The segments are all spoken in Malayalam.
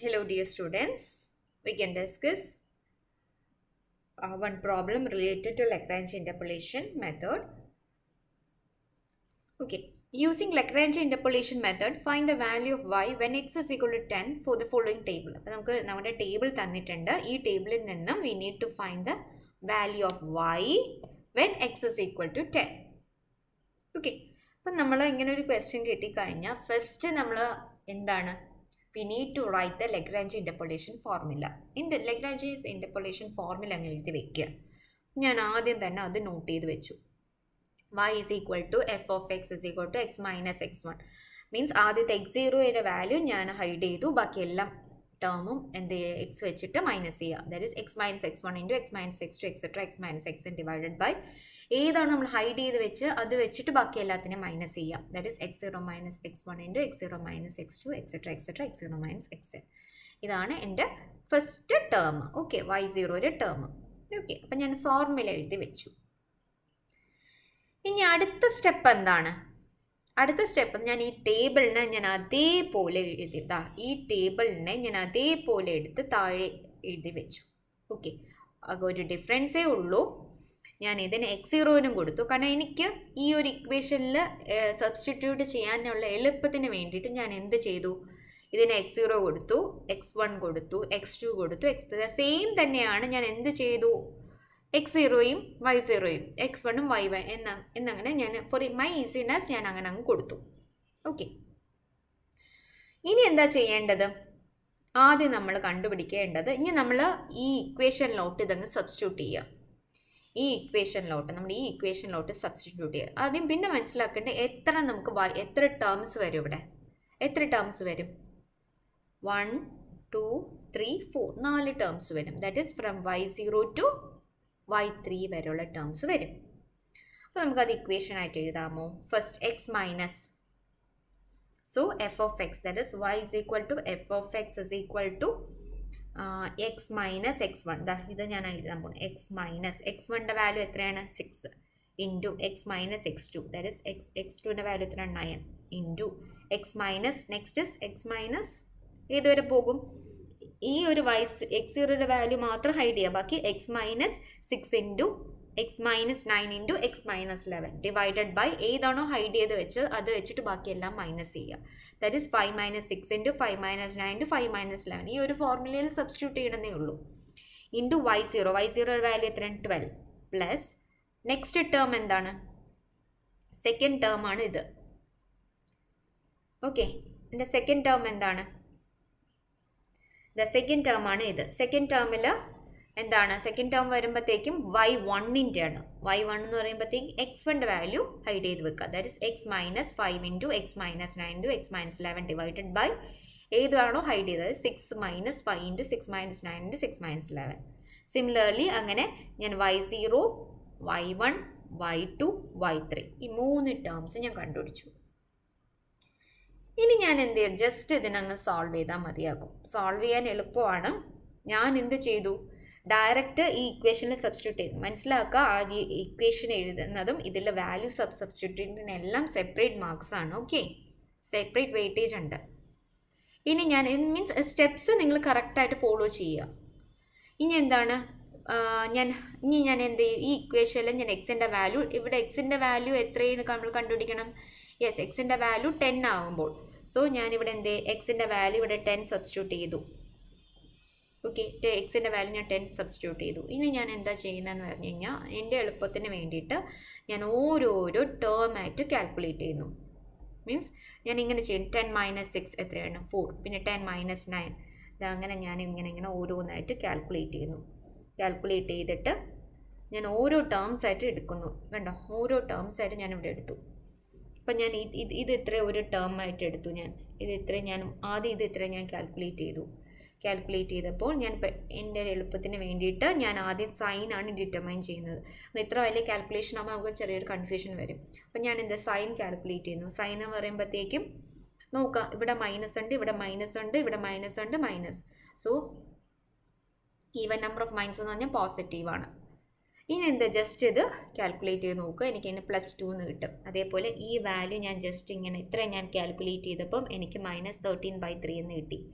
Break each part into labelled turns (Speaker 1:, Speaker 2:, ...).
Speaker 1: Hello, dear students. We can discuss uh, one problem related to Lagrange interpolation method. Okay, using Lagrange interpolation method, find the value of y when x is equal to 10 for the following table. അപ്പോൾ നമുക്ക് നമ്മുടെ ടേബിൾ തന്നിട്ടുണ്ട് ഈ ടേബിളിൽ നിന്നും we need to find the value of Y when X is equal to ten okay അപ്പം നമ്മൾ ഇങ്ങനെ ഒരു ക്വസ്റ്റ്യൻ കിട്ടിക്കഴിഞ്ഞാൽ ഫസ്റ്റ് നമ്മൾ എന്താണ് we need to write the Lagrange interpolation formula in Lagrange's interpolation formula അങ്ങ് എഴുതി വെക്കുക ഞാൻ ആദ്യം തന്നെ അത് നോട്ട് ചെയ്ത് വെച്ചു y is equal to f of x is equal to x minus x1 means ആദ്യത്തെ എക്സ് സീറോയുടെ വാല്യൂ ഞാൻ ഹൈഡ് ചെയ്തു ബാക്കി എല്ലാം ടേമും എന്ത് എക്സ് വെച്ചിട്ട് മൈനസ് ചെയ്യുക that is X minus X one into X minus X two etcetera X minus X divided by ഏതാണ് നമ്മൾ ഹൈഡ് ചെയ്ത് വെച്ച് അത് വെച്ചിട്ട് ബാക്കി എല്ലാത്തിനും മൈനസ് ചെയ്യാം that is X zero minus X one into X zero minus X two etcetera etcetera X zero minus X ഇതാണ് എൻ്റെ ഫസ്റ്റ് ടേം ഓക്കെ വൈ സീറോയുടെ ടേം ഓക്കെ അപ്പം ഞാൻ ഫോർമുല എഴുതി വെച്ചു ഇനി അടുത്ത സ്റ്റെപ്പ് എന്താണ് അടുത്ത സ്റ്റെപ്പ് ഞാൻ ഈ ടേബിളിനെ ഞാൻ അതേപോലെ എഴുതിയതാ ഈ ടേബിളിനെ ഞാൻ അതേപോലെ എടുത്ത് താഴെ എഴുതി വെച്ചു ഓക്കെ ഒരു ഡിഫറൻസേ ഉള്ളൂ ഞാൻ ഇതിന് എക്സ് സീറോയിനും കൊടുത്തു കാരണം എനിക്ക് ഈ ഒരു ഇക്വേഷനിൽ സബ്സ്റ്റിറ്റ്യൂട്ട് ചെയ്യാനുള്ള എളുപ്പത്തിന് വേണ്ടിയിട്ട് ഞാൻ എന്ത് ചെയ്തു ഇതിന് എക്സ് സീറോ കൊടുത്തു എക്സ് വൺ കൊടുത്തു എക്സ് ടു കൊടുത്തു എക്സ് സെയിം തന്നെയാണ് ഞാൻ എന്ത് ചെയ്തു എക്സ് സീറോയും വൈ സീറോയും എക്സ് വണ്ണും വൈ വൈ എന്ന എന്നങ്ങനെ ഞാൻ ഫോർ മൈ ഈസിനെസ് ഞാൻ അങ്ങനെ അങ്ങ് കൊടുത്തു ഓക്കെ ഇനി എന്താ ചെയ്യേണ്ടത് ആദ്യം നമ്മൾ കണ്ടുപിടിക്കേണ്ടത് ഇനി നമ്മൾ ഈ ഇക്വേഷനിലോട്ട് ഇതങ്ങ് സബ്സ്റ്റിറ്റ്യൂട്ട് ചെയ്യുക ഈ ഇക്വേഷനിലോട്ട് നമ്മൾ ഈ ഇക്വേഷനിലോട്ട് സബ്സ്റ്റിറ്റ്യൂട്ട് ചെയ്യുക ആദ്യം പിന്നെ മനസ്സിലാക്കേണ്ടത് എത്ര നമുക്ക് എത്ര ടേംസ് വരും ഇവിടെ എത്ര ടേംസ് വരും വൺ ടു ത്രീ ഫോർ നാല് ടേംസ് വരും that is from Y zero to Y three വരെയുള്ള ടേംസ് വരും അപ്പോൾ നമുക്കത് ഇക്വേഷൻ ആയിട്ട് എഴുതാമോ first X minus so F of X that is Y is equal to F of X is equal to X minus X one ദാ ഇത് ഞാൻ എഴുതാൻ പോകുന്നു എക്സ് മൈനസ് എക്സ് വണ്ണിൻ്റെ വാല്യൂ എത്രയാണ് six into X minus X two that is X X ടുവിൻ്റെ വാല്യൂ എത്രയാണ് nine into X minus next is X minus ഏതുവരെ പോകും ഈ ഒരു വൈസ് എക്സ് സീറോയുടെ വാല്യൂ മാത്രം ഹൈഡ് ചെയ്യുക ബാക്കി X minus six into X minus nine into X minus eleven divided by ഏതാണോ ഹൈഡ് ചെയ്ത് വെച്ച് അത് വെച്ചിട്ട് ബാക്കിയെല്ലാം മൈനസ് ചെയ്യുക that is five minus six into five minus nine into five minus eleven ഈ ഒരു ഫോർമുലയിൽ സബ്സ്റ്റിറ്റ്യൂട്ട് ചെയ്യണമെന്നേ ഉള്ളൂ into Y zero Y സീറോയുടെ value എത്രയാണ് ട്വൽവ് പ്ലസ് നെക്സ്റ്റ് ടേം എന്താണ് സെക്കൻഡ് ടേം ആണ് ഇത് ഓക്കെ എൻ്റെ സെക്കൻഡ് ടേം എന്താണ് ദ സെക്കൻഡ് ടേം ആണ് ഇത് സെക്കൻഡ് ടേമിൽ എന്താണ് സെക്കൻഡ് ടേം വരുമ്പോഴത്തേക്കും വൈ വണ്ണിൻ്റെ ആണ് വൈ വൺ എന്ന് പറയുമ്പോഴത്തേക്കും എക്സ് വണ്ണിൻ്റെ വാല്യൂ ഹൈഡ് ചെയ്ത് വെക്കുക that is X minus five into X minus nine into X minus eleven divided by ഏതാണോ ഹൈഡ് ചെയ്തത് six minus five into six minus nine into six minus eleven similarly അങ്ങനെ ഞാൻ Y zero Y one Y two Y three ഈ മൂന്ന് ടേംസ് ഞാൻ കണ്ടുപിടിച്ചു ഇനി ഞാൻ എന്ത് ചെയ്യും ജസ്റ്റ് ഇതിനങ്ങ് സോൾവ് ചെയ്താൽ മതിയാകും സോൾവ് ചെയ്യാൻ എളുപ്പമാണ് ഞാൻ എന്ത് ചെയ്തു ഡയറക്റ്റ് ഈ ഇക്വേഷനിൽ സബ്സ്റ്റിറ്റ്യൂട്ട് ചെയ്തു മനസ്സിലാക്കുക ആ ഈ ഇക്വേഷൻ എഴുതുന്നതും ഇതിലെ വാല്യൂ സബ് സബ്സ്റ്റിറ്റ്യൂട്ടിനെല്ലാം സെപ്പറേറ്റ് മാർക്സ് ആണ് ഓക്കെ സെപ്പറേറ്റ് വെയിറ്റേജ് ഉണ്ട് ഇനി ഞാൻ മീൻസ് സ്റ്റെപ്സ് നിങ്ങൾ കറക്റ്റായിട്ട് ഫോളോ ചെയ്യുക ഇനി എന്താണ് ഞാൻ ഇനി ഞാൻ എന്ത് ചെയ്യും ഈ ഇക്വേഷനിൽ ഞാൻ എക്സിൻ്റെ വാല്യൂ ഇവിടെ എക്സിൻ്റെ വാല്യൂ എത്രയെന്ന് നമ്മൾ കണ്ടുപിടിക്കണം യെസ് എക്സിൻ്റെ വാല്യൂ ടെൻ ആകുമ്പോൾ സോ ഞാനിവിടെ എന്ത് എക്സിൻ്റെ വാല്യൂ ഇവിടെ ടെൻ സബ്സ്റ്റിറ്റ്യൂട്ട് ചെയ്തു ഓക്കെ എക്സിൻ്റെ വാല്യൂ ഞാൻ ടെൻ സബ്സ്റ്റിറ്റ്യൂട്ട് ചെയ്തു ഇനി ഞാൻ എന്താ ചെയ്യുന്നതെന്ന് പറഞ്ഞു കഴിഞ്ഞാൽ എൻ്റെ എളുപ്പത്തിന് വേണ്ടിയിട്ട് ഞാൻ ഓരോരോ ടേം ആയിട്ട് കാൽക്കുലേറ്റ് ചെയ്യുന്നു മീൻസ് ഞാൻ ഇങ്ങനെ ചെയ്യും ടെൻ മൈനസ് സിക്സ് എത്രയാണ് ഫോർ പിന്നെ ടെൻ മൈനസ് നയൻ അങ്ങനെ ഞാൻ ഇങ്ങനെ ഇങ്ങനെ ഓരോന്നായിട്ട് കാൽക്കുലേറ്റ് ചെയ്യുന്നു കാൽക്കുലേറ്റ് ചെയ്തിട്ട് ഞാൻ ഓരോ ടേംസ് ആയിട്ട് എടുക്കുന്നു കണ്ടോ ഓരോ ടേംസ് ആയിട്ട് ഞാൻ ഇവിടെ എടുത്തു അപ്പം ഞാൻ ഇത് ഇത് ഇത്ര ഒരു ടേം ആയിട്ട് എടുത്തു ഞാൻ ഇത് ഇത്ര ഞാൻ ആദ്യം ഇത് ഇത്ര ഞാൻ കാൽക്കുലേറ്റ് ചെയ്തു കാൽക്കുലേറ്റ് ചെയ്തപ്പോൾ ഞാൻ എൻ്റെ എളുപ്പത്തിന് വേണ്ടിയിട്ട് ഞാൻ ആദ്യം സൈനാണ് ഡിറ്റർമൈൻ ചെയ്യുന്നത് അപ്പോൾ ഇത്ര വലിയ കാൽക്കുലേഷൻ ആകുമ്പോൾ നമുക്ക് ചെറിയൊരു കൺഫ്യൂഷൻ വരും അപ്പം ഞാൻ എൻ്റെ സൈൻ കാൽക്കുലേറ്റ് ചെയ്യുന്നു സൈൻ എന്ന് പറയുമ്പോഴത്തേക്കും നോക്കാം ഇവിടെ മൈനസ് ഉണ്ട് ഇവിടെ മൈനസ് ഉണ്ട് ഇവിടെ മൈനസ് ഉണ്ട് minus so even number of minus എന്ന് പറഞ്ഞാൽ പോസിറ്റീവാണ് ഇനി എന്താ ജസ്റ്റ് ഇത് കാൽക്കുലേറ്റ് ചെയ്ത് നോക്കുക എനിക്ക് ഇതിന് പ്ലസ് ടു എന്ന് കിട്ടും അതേപോലെ ഈ വാല്യൂ ഞാൻ ജസ്റ്റ് ഇങ്ങനെ ഇത്ര ഞാൻ കാൽക്കുലേറ്റ് ചെയ്തപ്പം എനിക്ക് മൈനസ് തേർട്ടീൻ ബൈ ത്രീ എന്ന് കിട്ടി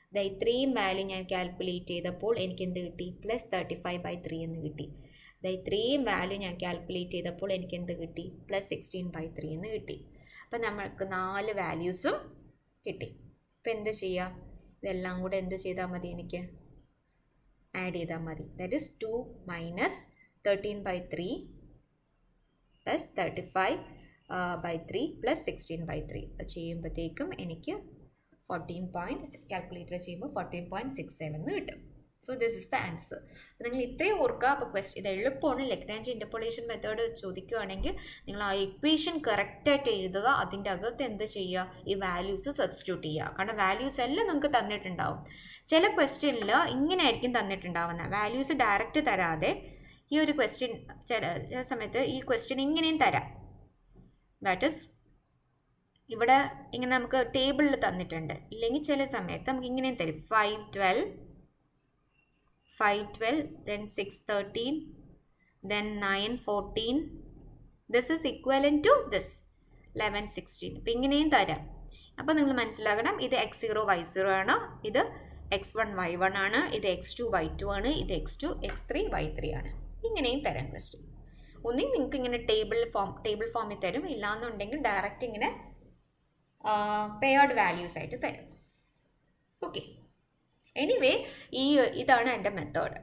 Speaker 1: ദാ ഇത്രയും വാല്യൂ ഞാൻ കാൽക്കുലേറ്റ് ചെയ്തപ്പോൾ എനിക്ക് എന്ത് കിട്ടി plus thirty five by three എന്ന് കിട്ടി ദാ ഇത്രയും വാല്യൂ ഞാൻ കാൽക്കുലേറ്റ് ചെയ്തപ്പോൾ എനിക്ക് എന്ത് കിട്ടി പ്ലസ് സിക്സ്റ്റീൻ ബൈ ത്രീ എന്ന് കിട്ടി അപ്പം നമ്മൾക്ക് നാല് വാല്യൂസും കിട്ടി അപ്പം എന്ത് ചെയ്യുക ഇതെല്ലാം കൂടെ എന്ത് ചെയ്താൽ മതി എനിക്ക് ആഡ് ചെയ്താൽ മതി that is two minus thirteen by three plus thirty five by three plus sixteen by three ചെയ്യുമ്പോഴത്തേക്കും എനിക്ക് ഫോർട്ടീൻ പോയിൻറ്റ് കാൽക്കുലേറ്റർ ചെയ്യുമ്പോൾ ഫോർട്ടീൻ പോയിൻറ്റ് സിക്സ് സെവൻ എന്ന് കിട്ടും so this is the answer അപ്പോൾ നിങ്ങൾ ഇത്രയും ഓർക്കുക അപ്പോൾ ക്വസ്റ്റ് ഇത് എളുപ്പമാണ് ലെഗ്രാഞ്ച് ഇൻ്റർപോളേഷൻ മെത്തേഡ് ചോദിക്കുകയാണെങ്കിൽ നിങ്ങൾ ആ ഇക്വേഷൻ കറക്റ്റായിട്ട് എഴുതുക അതിൻ്റെ അകത്ത് എന്ത് ചെയ്യുക ഈ വാല്യൂസ് സബ്സ്റ്റിറ്റ്യൂട്ട് ചെയ്യുക കാരണം വാല്യൂസ് എല്ലാം നിങ്ങൾക്ക് തന്നിട്ടുണ്ടാവും ചില ക്വസ്റ്റ്യനിൽ ഇങ്ങനെ ആയിരിക്കും തന്നിട്ടുണ്ടാവുന്നത് വാല്യൂസ് ഡയറക്റ്റ് തരാതെ ഈ ഒരു ക്വസ്റ്റ്യൻ ചില ചില സമയത്ത് ഈ ക്വസ്റ്റ്യൻ ഇങ്ങനെയും തരാം ദാറ്റ് ഇസ് ഇവിടെ ഇങ്ങനെ നമുക്ക് ടേബിളിൽ തന്നിട്ടുണ്ട് ഇല്ലെങ്കിൽ ചില സമയത്ത് നമുക്ക് ഇങ്ങനെയും തരും five twelve five twelve then six thirteen then nine fourteen this is equal to this eleven sixteen ഇപ്പം ഇങ്ങനെയും തരാം അപ്പോൾ നിങ്ങൾ മനസ്സിലാക്കണം ഇത് എക്സ് സീറോ വൈ സീറോ ആണ് ഇത് എക്സ് വൺ വൈ വൺ ആണ് ഇത് എക്സ് ടു വൈ ടു ആണ് ഇത് X two X three Y three ആണ് ഇങ്ങനെയും തരാം ക്വസ്റ്റ്യൻ ഒന്നി നിങ്ങൾക്ക് ഇങ്ങനെ ടേബിൾ ഫോം ടേബിൾ ഫോമിൽ തരും ഇല്ലാന്നുണ്ടെങ്കിൽ ഡയറക്റ്റ് ഇങ്ങനെ പെയർഡ് വാല്യൂസ് ആയിട്ട് തരും ഓക്കെ എനിവേ ഈ ഇതാണ് എൻ്റെ മെത്തേഡ്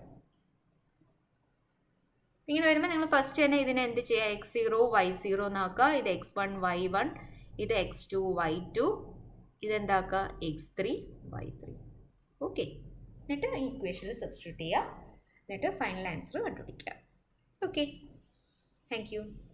Speaker 1: ഇങ്ങനെ വരുമ്പോൾ നിങ്ങൾ ഫസ്റ്റ് തന്നെ ഇതിനെ എന്ത് ചെയ്യുക എക്സ് സീറോ വൈ സീറോ എന്നാക്കുക ഇത് എക്സ് വൺ വൈ വൺ ഇത് എക്സ് ടു വൈ ടു ഇതെന്താക്കുക x three Y three okay എന്നിട്ട് ഈ ഇക്വേഷനിൽ സബ്സ്റ്റിറ്റ്യൂട്ട് ചെയ്യുക എന്നിട്ട് ഫൈനൽ ആൻസർ കണ്ടുപിടിക്കുക ഓക്കെ താങ്ക് യു